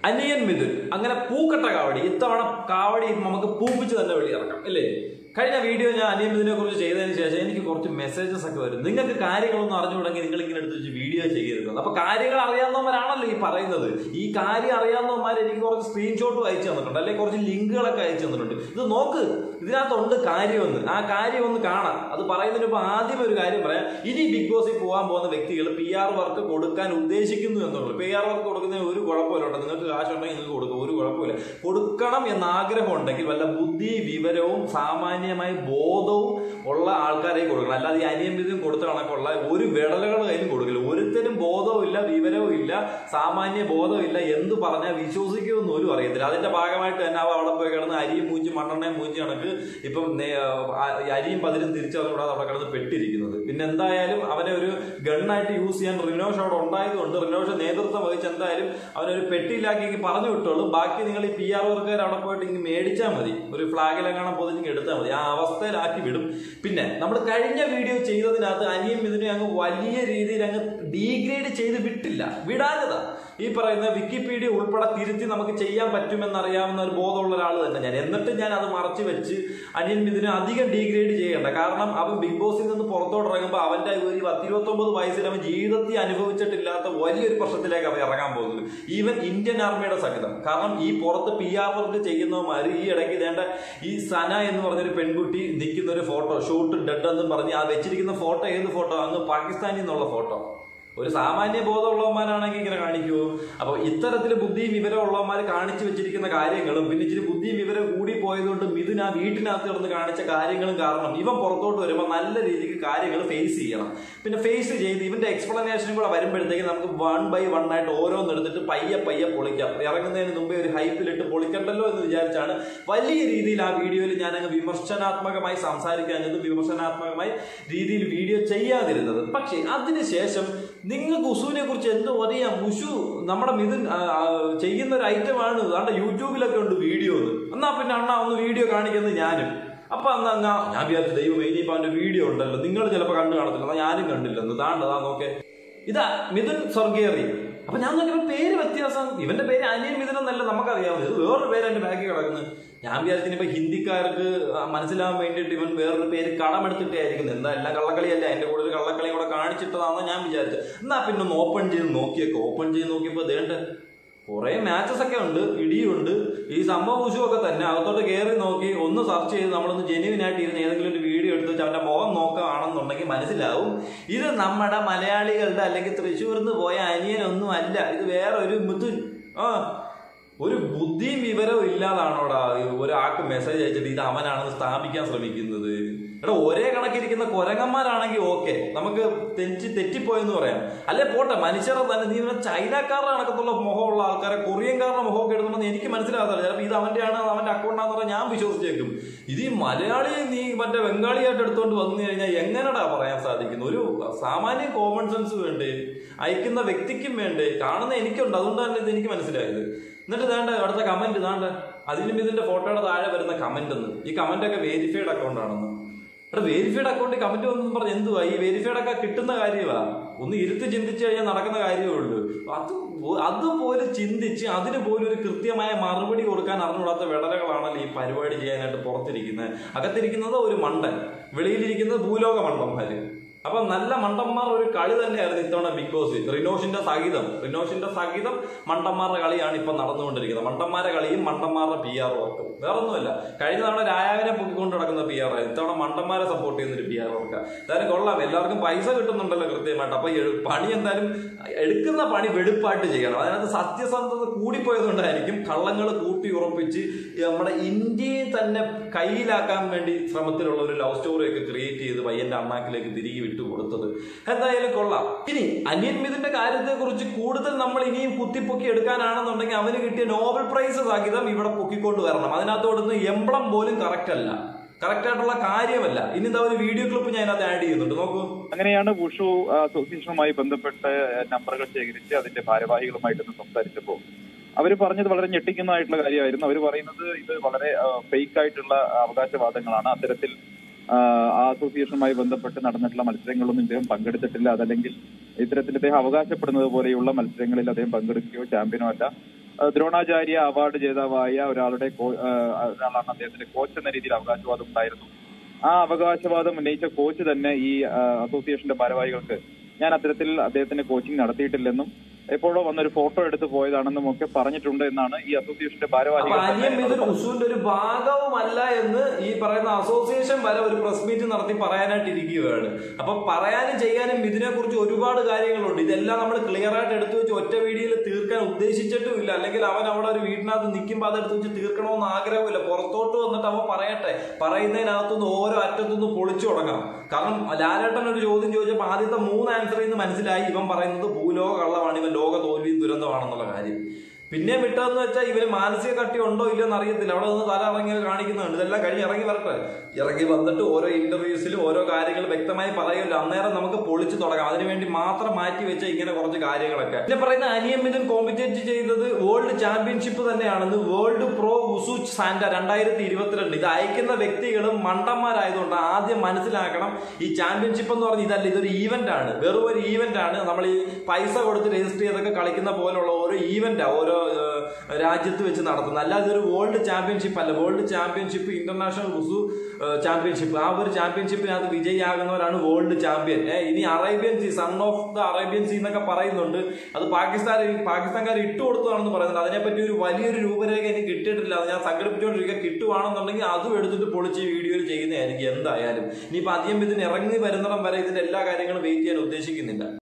അനിയൻ മിഥുൻ അങ്ങനെ പൂക്കട്ട കാവടി ഇത്തവണ കാവടി നമുക്ക് പൂപ്പിച്ച് തന്നെ വെളിയിറക്കാം അല്ലേ കഴിഞ്ഞ വീഡിയോ ഞാൻ അനിയൻ മിഥുനെ കുറിച്ച് ചെയ്തതിന് ശേഷം എനിക്ക് കുറച്ച് മെസ്സേജസ് ഒക്കെ വരും നിങ്ങൾക്ക് കാര്യങ്ങളൊന്നും അറിഞ്ഞുകൂടെങ്കിൽ നിങ്ങൾ ഇങ്ങനെ എടുത്ത് വെച്ച് വീഡിയോ ചെയ്യരുത് അപ്പൊ കാര്യങ്ങൾ അറിയാവുന്നവരാണല്ലോ ഈ പറയുന്നത് ഈ കാര്യം അറിയാവുന്നവന്മാർ എനിക്ക് കുറച്ച് സ്ക്രീൻഷോട്ട് അയച്ചു തന്നിട്ടുണ്ട് അല്ലെങ്കിൽ കുറച്ച് ലിങ്കുകളൊക്കെ അയച്ചു തന്നിട്ടുണ്ട് ഇത് നോക്ക് ഇതിനകത്തുണ്ട് കാര്യമെന്ന് ആ കാര്യം ഒന്ന് കാണാം അത് പറയുന്നതിന് മുമ്പ് ആദ്യം ഒരു കാര്യം പറയാം ഇനി ബിഗ് ബോസിൽ പോകാൻ പോകുന്ന വ്യക്തികൾ പി ആർ വർക്ക് കൊടുക്കാൻ ഉദ്ദേശിക്കുന്നു എന്നുള്ളൂ പി ആർ വർക്ക് കൊടുക്കുന്നതിന് ഒരു കുഴപ്പമില്ല കേട്ടോ. നിങ്ങൾക്ക് കാശുണ്ടെങ്കിൽ നിങ്ങൾക്ക് കൊടുക്കും ഒരു കുഴപ്പമില്ല കൊടുക്കണം എന്ന ആഗ്രഹം ഉണ്ടെങ്കിൽ വല്ല ബുദ്ധി വിവരവും സാമാന്യമായി ബോധവും ഉള്ള ആൾക്കാരെ കൊടുക്കണം അല്ലാതെ ഈ അനിയമിതം കൊടുത്ത കണക്കുള്ള ഒരു വിടലുകൾ കയ്യിലും കൊടുക്കില്ല ഒരുത്തരും ബോധവും ഇല്ല വിവരവും ഇല്ല സാമാന്യ ബോധവും ഇല്ല എന്ത് പറഞ്ഞാൽ വിശ്വസിക്കുമെന്ന് ഒരു അറിയത്തില്ല അതിന്റെ ഭാഗമായിട്ട് തന്നെ അവ അവിടെ പോയി കിടന്ന് അരിയും മൂഞ്ചി മണ്ണെണ്ണയും മൂഞ്ചി കണക്ക് ഇപ്പം നേ- ആ, അരിയും പതിരും തിരിച്ചറിഞ്ഞൂടാതെ അവിടെ കിടന്ന് പെട്ടിരിക്കുന്നത് പിന്നെ എന്തായാലും അവനെ ഒരു ഗണ്ണായിട്ട് യൂസ് ചെയ്യാൻ റിനോഷ് അവിടെ ഉണ്ടായതുകൊണ്ട് റിനോഷ് നേതൃത്വം വഹിച്ച് എന്തായാലും അവനൊരു പെട്ടിയിലാക്കി പറഞ്ഞു വിട്ടോളൂ ബാക്കി നിങ്ങൾ ഈ പി ആർ വർക്കാർ അവിടെ പോയിട്ട് ഇങ്ങനെ മേടിച്ചാൽ മതി ഒരു ഫ്ലാഗിലെങ്ങാണം പൊതിഞ്ഞ് എടുത്താൽ മതി ആ അവസ്ഥയിലാക്കി വിടും പിന്നെ നമ്മൾ കഴിഞ്ഞ വീഡിയോ ചെയ്തതിനകത്ത് അനിയും ഇതിനെ അങ്ങ് വലിയ രീതിയിൽ അങ്ങ് ഡീഗ്രേഡ് ചെയ്ത് വിട്ടില്ല വിടാഞ്ഞതാ ഈ പറയുന്ന വിക്കിപീഡിയ ഉൾപ്പെടെ തിരുത്തി നമുക്ക് ചെയ്യാൻ പറ്റുമെന്നറിയാവുന്ന ഒരു ബോധമുള്ള ഒരാൾ തന്നെ ഞാൻ എന്നിട്ട് ഞാൻ അത് മറച്ചു വെച്ച് അനിയൻ മിഥുനെ അധികം ഡീഗ്രേഡ് ചെയ്യണ്ട കാരണം അവൻ ബിഗ് ബോസിൽ നിന്ന് പുറത്തോട്ട് ഇറങ്ങുമ്പോൾ അവന്റെ ഒരു പത്തിരുപത്തൊമ്പത് വയസ്സിൽ അവൻ ജീവിതത്തിൽ അനുഭവിച്ചിട്ടില്ലാത്ത വലിയൊരു പ്രശ്നത്തിലേക്ക് അവൻ ഇറങ്ങാൻ പോകുന്നത് ഈവൻ ഇന്ത്യൻ ആർമിയുടെ സഹിതം കാരണം ഈ പുറത്ത് പി ആർ വർക്ക് ചെയ്യുന്നവന്മാർ ഈ ഇടയ്ക്ക് വേണ്ട ഈ സന എന്ന് പറഞ്ഞൊരു പെൺകുട്ടി നിൽക്കുന്ന ഒരു ഫോട്ടോ ഷൂട്ട് ഡെഡ് എന്നും പറഞ്ഞ് ആ വെച്ചിരിക്കുന്ന ഫോട്ടോ ഏത് ഫോട്ടോ അങ്ങ് പാകിസ്ഥാനിൽ നിന്നുള്ള ഫോട്ടോ ഒരു സാമാന്യ ബോധമുള്ളവന്മാരാണെങ്കിൽ ഇങ്ങനെ കാണിക്കുമോ അപ്പോൾ ഇത്തരത്തിൽ ബുദ്ധിയും വിവരം ഉള്ളവന്മാർ കാണിച്ചു വെച്ചിരിക്കുന്ന കാര്യങ്ങളും പിന്നെ ഇച്ചിരി ബുദ്ധിയും വിവരം കൂടി പോയതുകൊണ്ട് മിഥുൻ ആ വീട്ടിനകത്ത് കിടന്ന് കാണിച്ച കാര്യങ്ങളും കാരണം ഇവൻ പുറത്തോട്ട് വരുമ്പോൾ നല്ല രീതിക്ക് കാര്യങ്ങൾ ഫേസ് ചെയ്യണം പിന്നെ ഫേസ് ചെയ്ത് ഇവന്റെ എക്സ്പ്ലനേഷനും കൂടെ വരുമ്പോഴത്തേക്ക് നമുക്ക് വൺ ബൈ വൺ ആയിട്ട് ഓരോന്ന് എടുത്തിട്ട് പയ്യെ പയ്യെ പൊളിക്കാം ഇറങ്ങുന്നതിന് മുമ്പേ ഒരു ഹൈപ്പിലിട്ട് പൊളിക്കണ്ടല്ലോ എന്ന് വിചാരിച്ചാണ് വലിയ രീതിയിൽ ആ വീഡിയോയിൽ ഞാൻ അങ്ങ് വിമർശനാത്മകമായി സംസാരിക്കാഞ്ഞത് വിമർശനാത്മകമായി രീതിയിൽ വീഡിയോ ചെയ്യാതിരുന്നത് പക്ഷേ അതിനുശേഷം നിങ്ങൾക്ക് ഉഷുവിനെ കുറിച്ച് എന്തോ അറിയാം ഉഷു നമ്മുടെ മിഥുൻ ആ, ആ, ചെയ്യുന്ന ഒരു ഐറ്റമാണ് അതുകൊണ്ട് യൂട്യൂബിലൊക്കെ ഉണ്ട് വീഡിയോ എന്നാ പിന്നെ അണ്ണ ഒന്ന് വീഡിയോ കാണിക്കുന്നത് ഞാനും അപ്പൊ അന്ന് അങ്ങ് ഞാൻ വിചാരിച്ചു ദൈവം ഇനിയിപ്പോ അവന്റെ വീഡിയോ ഉണ്ടല്ലോ നിങ്ങൾ ചിലപ്പോൾ കണ്ടു കാണത്തില്ല എന്നാ ഞാനും കണ്ടില്ലെന്ന് താണ്ടതാ നോക്കേ ഇതാ മിഥുൻ സ്വർഗേറി അപ്പൊ ഞാൻ നോക്കിയപ്പോ പേര് വ്യത്യാസം ഇവന്റെ പേര് അനിയൻ മിഥുൻ എന്നല്ല നമുക്കറിയാവുന്നത് ഇത് വേറൊരു പേര് എന്റെ ബാക്കിൽ കിടക്കുന്നത് ഞാൻ വിചാരിച്ചു ഇപ്പൊ ഹിന്ദിക്കാർക്ക് ആ, മനസ്സിലാവാൻ വേണ്ടിയിട്ട് ഇവൻ വേറൊരു പേര് കടമെടുത്തിട്ടേ ആയിരിക്കുന്നത് എന്താ എല്ലാം കള്ളക്കളിയല്ല എന്റെ കൂടെ ഒരു കള്ളക്കളി കൂടെ കാണിച്ചിട്ടതാണെന്ന് ഞാൻ വിചാരിച്ചു എന്നാ പിന്നെ ഒന്ന് ഓപ്പൺ ചെയ്ത് നോക്കിയേക്കോ ഓപ്പൺ ചെയ്ത് നോക്കിയപ്പോ ദേണ്ട കുറെ മാച്ചസ് ഒക്കെ ഉണ്ട് ഇടിയുണ്ട് ഈ സംഭവം ഒക്കെ തന്നെ അകത്തോട്ട് കയറി നോക്കി ഒന്ന് സെർച്ച് ചെയ്ത് നമ്മളൊന്ന് ജെന്യൂൻ ആയിട്ട് ഇരുന്ന് ഏതെങ്കിലും ഒരു വീഡിയോ എടുത്ത് വെച്ച് അവന്റെ മുഖം നോക്കുകയാണെന്നുണ്ടെങ്കിൽ മനസ്സിലാവും ഇത് നമ്മുടെ മലയാളികളുടെ അല്ലെങ്കിൽ തൃശ്ശൂരിൽ നിന്ന് പോയ അനിയനൊന്നും അല്ല ഇത് വേറെ ഒരു മുതുൻ ആ ഒരു ബുദ്ധിയും വിവരവും ഇല്ലാതാണോടാ ഒരാൾക്ക് മെസ്സേജ് അയച്ചിട്ട് ഇത് അവനാണെന്ന് സ്ഥാപിക്കാൻ ശ്രമിക്കുന്നത് എടാ ഒരേ കണക്കിരിക്കുന്ന കുരങ്ങന്മാരാണെങ്കിൽ ഓക്കെ നമുക്ക് തെറ്റി തെറ്റിപ്പോയെന്ന് പറയാം അല്ലെ പോട്ടെ മനുഷ്യരെ തന്നെ നീ ഇവനെ ചൈനക്കാരുടെ കണക്കത്തുള്ള മുഖമുള്ള ആൾക്കാരെ കൊറിയൻകാരുടെ മുഖമൊക്കെ എടുക്കണമെന്ന് എനിക്ക് മനസ്സിലാകത്തില്ല ചിലപ്പോൾ ഇത് അവന്റെയാണ് അവന്റെ അക്കൗണ്ടാന്ന് പറഞ്ഞാൽ ഞാൻ വിശ്വസിച്ചേക്കും ഇത് ഈ മലയാളിയെ നീ മറ്റേ ബംഗാളിയായിട്ട് എടുത്തുകൊണ്ട് വന്നു കഴിഞ്ഞാൽ എങ്ങനെടാ പറയാൻ സാധിക്കുന്നു ഒരു സാമാന്യ കോമൺ സെൻസ് വേണ്ടേ അയക്കുന്ന വ്യക്തിക്കും വേണ്ടേ കാണുന്ന എനിക്കുണ്ട് അതുകൊണ്ട് തന്നെ ഇത് എനിക്ക് മനസ്സിലായത് എന്നിട്ട് ഇതാണ്ട് അടുത്ത കമന്റ് ഇതാണ്ട് അതിനും ഇതിന്റെ ഫോട്ടോയുടെ താഴെ വരുന്ന കമന്റ് എന്ന് ഈ കമന്റ് ഒക്കെ വേരിഫൈഡ് അക്കൗണ്ട് ആണെന്ന് ഇവിടെ വേരിഫൈഡ് അക്കൗണ്ട് കമന്റ് വന്നെന്ന് പറഞ്ഞ് എന്തുവാ ഈ വേരിഫൈഡ് ഒക്കെ കിട്ടുന്ന കാര്യമാ ഒന്ന് ഇരുത്തി ചിന്തിച്ചു കഴിഞ്ഞാൽ നടക്കുന്ന കാര്യമേ ഉള്ളൂ അത് പോ- അതുപോലെ ചിന്തിച്ച് അതിന് പോലും ഒരു കൃത്യമായ മറുപടി കൊടുക്കാൻ അറിഞ്ഞുകൂടാത്ത വിടലകളാണല്ലോ ഈ പരിപാടി ചെയ്യാനായിട്ട് പുറത്തിരിക്കുന്നത് അകത്തിരിക്കുന്നത് ഒരു മണ്ടൻ വെളിയിലിരിക്കുന്നത് ഭൂലോക മണ്ടന്മാര് അപ്പൊ നല്ല മണ്ടന്മാർ ഒരു കളി തന്നെയായിരുന്നു ഇത്തവണ ബിഗ് ബോസ് റിനോഷിന്റെ സഹിതം റിനോഷിന്റെ സഹിതം മണ്ടന്മാരുടെ കളിയാണ് ഇപ്പൊ നടന്നുകൊണ്ടിരിക്കുന്നത് മണ്ടന്മാരുടെ കളിയും മണ്ടന്മാരുടെ പി ആർ വർക്കും വേറൊന്നുമല്ല കഴിഞ്ഞ തവണ രായാവിനെ പൊക്കിക്കൊണ്ട് നടക്കുന്ന പി ആർ ഇത്തവണ മണ്ടന്മാരെ സപ്പോർട്ട് ചെയ്യുന്നൊരു പി ആർ വർക്ക് എന്തായാലും കൊള്ളാം എല്ലാവർക്കും പൈസ കിട്ടുന്നുണ്ടല്ലോ കൃത്യമായിട്ട് അപ്പൊ എഴു- പണി എന്തായാലും എടുക്കുന്ന പണി വെടുപ്പായിട്ട് ചെയ്യണം അതിനകത്ത് സത്യസന്ധത കൂടിപ്പോയതുകൊണ്ടായിരിക്കും കള്ളങ്ങൾ കൂട്ടി ഉറപ്പിച്ച് ഈ നമ്മുടെ ഇന്ത്യയെ തന്നെ കയ്യിലാക്കാൻ വേണ്ടി ശ്രമത്തിലുള്ള ഒരു ലവ് സ്റ്റോറി ഒക്കെ ക്രിയേറ്റ് ചെയ്ത് പയ്യന്റെ അണ്ണാക്കിലേക്ക് തിരികെ വിട്ടു കൊടുത്തത് എന്തായാലും കൊള്ളാം ഇനി അനിയൻ മിഥുന്റെ കാര്യത്തെ കുറിച്ച് കൂടുതൽ നമ്മൾ ഇനിയും കുത്തിപ്പൊക്കി എടുക്കാനാണെന്നുണ്ടെങ്കിൽ അവന് കിട്ടിയ നോബൽ പ്രൈസ് സഹിതം ഇവിടെ പൊക്കിക്കൊണ്ട് വരണം അതിനകത്തോടുന്ന് എംബ്ലം പോലും കറക്റ്റ് അല്ല കറക്റ്റ് ആയിട്ടുള്ള കാര്യമല്ല ഇനി എന്താ ഒരു വീഡിയോ ക്ലിപ്പ് ഞാൻ അതിനകത്ത് ആഡ് ചെയ്യുന്നുണ്ട് നോക്കൂ അങ്ങനെയാണ് വുഷു അസോസിയേഷനുമായി ബന്ധപ്പെട്ട് നമ്പറുകൾ ശേഖരിച്ച് അതിന്റെ ഭാരവാഹികളുമായിട്ടൊന്ന് സംസാരിച്ചപ്പോൾ അവർ പറഞ്ഞത് വളരെ ഞെട്ടിക്കുന്നതായിട്ടുള്ള കാര്യമായിരുന്നു അവർ പറയുന്നത് ഇത് വളരെ ഫേക്ക് ആയിട്ടുള്ള അവകാശവാദങ്ങളാണ് അത്തരത്തിൽ ആ, ആ അസോസിയേഷനുമായി ബന്ധപ്പെട്ട് നടന്നിട്ടുള്ള മത്സരങ്ങളൊന്നും ഇദ്ദേഹം പങ്കെടുത്തിട്ടില്ല അതല്ലെങ്കിൽ ഇത്തരത്തിൽ ഇദ്ദേഹം അവകാശപ്പെടുന്നത് പോലെയുള്ള മത്സരങ്ങളിൽ അദ്ദേഹം പങ്കെടുക്കുകയോ ചാമ്പ്യനോ അല്ല ആ, ദ്രോണാചാര്യ അവാർഡ് ജേതാവായ ഒരാളുടെ കോ- ആ, ഒരാളാണ് അദ്ദേഹത്തിന്റെ കോച്ച് എന്ന രീതിയിൽ അവകാശവാദം ഉണ്ടായിരുന്നു ആ അവകാശവാദം ഉന്നയിച്ച കോച്ച് തന്നെ ഈ ആ, അസോസിയേഷന്റെ ഭാരവാഹികൾക്ക് ഞാൻ അത്തരത്തിൽ അദ്ദേഹത്തിന്റെ കോച്ചിങ് നടത്തിയിട്ടില്ലെന്നും എപ്പോഴോ വന്നൊരു ഫോട്ടോ എടുത്ത് പോയതാണെന്നും ഒക്കെ പറഞ്ഞിട്ടുണ്ട് എന്നാണ് ഈ അസോസിയേഷന്റെ അപ്പൊ ഭാരവാഹികൾ അനിയൻ തന്നെ മിഥുൻ ഉസൂന്റെ ഒരു ഭാഗവുമല്ല എന്ന് ഈ പറയുന്ന അസോസിയേഷൻ വരെ ഒരു പ്രസ് മീറ്റ് നടത്തി പറയാനായിട്ട് ഇരിക്കുകയാണ് അപ്പൊ പറയാനും ചെയ്യാനും ഇതിനെ കുറിച്ച് ഒരുപാട് കാര്യങ്ങളുണ്ട് ഇതെല്ലാം നമ്മൾ ക്ലിയർ ആയിട്ട് എടുത്തു വെച്ച് ഒറ്റ വീഡിയോയിൽ തീർക്കാൻ ഉദ്ദേശിച്ചിട്ടുമില്ല അല്ലെങ്കിൽ അവൻ അവിടെ ഒരു വീടിനകത്ത് നിൽക്കുമ്പോൾ അതെടുത്ത് വെച്ച് തീർക്കണമെന്ന് ആഗ്രഹമില്ല പുറത്തോട്ട് വന്നിട്ട് അവൻ പറയട്ടെ പറയുന്നതിനകത്തുനിന്ന് ഓരോ അറ്റത്തുനിന്ന് പൊളിച്ചു തുടങ്ങണം കാരണം ലാലേട്ടൻ ഒരു ചോദ്യം ചോദിച്ചപ്പോൾ ആദ്യത്തെ മൂന്ന് ആൻസറിൽ നിന്ന് മനസ്സിലായി ഇവൻ പറയുന്നത് ഭൂലോക കള്ളമാണ് ഇവൻ ലോക തോൽവിയും ദുരന്തമാണെന്നുള്ള കാര്യം പിന്നെ വിട്ടതെന്ന് വെച്ചാൽ ഇവന് മാനസിക കട്ടി ഉണ്ടോ ഇല്ലയോ എന്ന് അറിയത്തില്ല അവിടെ നിന്ന് തല ഇറങ്ങി കാണിക്കുന്നുണ്ട് ഇതെല്ലാം കഴിഞ്ഞ് ഇറങ്ങി വരട്ടെ ഇറങ്ങി വന്നിട്ട് ഓരോ ഇന്റർവ്യൂസിലും ഓരോ കാര്യങ്ങൾ വ്യക്തമായി പറയുമല്ലോ അന്നേരം നമുക്ക് പൊളിച്ചു തുടങ്ങാം അതിനുവേണ്ടി മാത്രം മാറ്റി വെച്ച ഇങ്ങനെ കുറച്ച് കാര്യങ്ങളൊക്കെ പിന്നെ പറയുന്ന അനിയമിതൻ കോമ്പറ്റേറ്റ് ചെയ്തത് വേൾഡ് ചാമ്പ്യൻഷിപ്പ് തന്നെയാണെന്ന് വേൾഡ് പ്രോ ഉസു സാന്റ രണ്ടായിരത്തി ഇരുപത്തിരണ്ട് ഇത് അയക്കുന്ന വ്യക്തികളും മണ്ടന്മാരായതുകൊണ്ട് ആദ്യം മനസ്സിലാക്കണം ഈ ചാമ്പ്യൻഷിപ്പ് എന്ന് പറഞ്ഞാൽ ഇതല്ല ഇതൊരു ഈവന്റ് ആണ് വെറും ഒരു ഈവന്റ് ആണ് നമ്മൾ ഈ പൈസ കൊടുത്ത് രജിസ്റ്റർ ചെയ്തൊക്കെ കളിക്കുന്ന പോലുള്ള ഓരോ ഈവന്റ് ഓരോ ഏഹ്, രാജ്യത്ത് വെച്ച് നടത്തുന്നത് അല്ലാതെ ഇതൊരു വേൾഡ് ചാമ്പ്യൻഷിപ്പ് അല്ല വേൾഡ് ചാമ്പ്യൻഷിപ്പ് ഇന്റർനാഷണൽ ഉസു ചാമ്പ്യൻഷിപ്പ് ആ ഒരു ചാമ്പ്യൻഷിപ്പിനകത്ത് വിജയിയാകുന്നവരാണ് വേൾഡ് ചാമ്പ്യൻ ഏഹ്, ഇനി Arabian sea son of the Arabian sea എന്നൊക്കെ പറയുന്നുണ്ട് അത് പാകിസ്ഥാൻ പാകിസ്ഥാൻകാർ ഇട്ടു കൊടുത്തതാണെന്ന് പറയുന്നുണ്ട് അതിനെപ്പറ്റി ഒരു വലിയൊരു രൂപരേഖ എനിക്ക് കിട്ടിയിട്ടില്ല അത് ഞാൻ സംഘടിപ്പിച്ചുകൊണ്ടിരിക്കുക കിട്ടുവാണെന്നുണ്ടെങ്കിൽ അതും എടുത്തിട്ട് പൊളിച്ച് ഈ വീഡിയോയിൽ ചെയ്യുന്നതായിരിക്കും എന്തായാലും ഇനിയിപ്പോൾ അധികം ഇതിന് ഇറങ്ങി വരുന്നിടം വരെ ഇതിന്റെ എല്ലാ കാര്യങ്ങളും വെയിറ്റ് ചെയ്യാൻ ഉദ്ദേശിക്കുന്നില്ല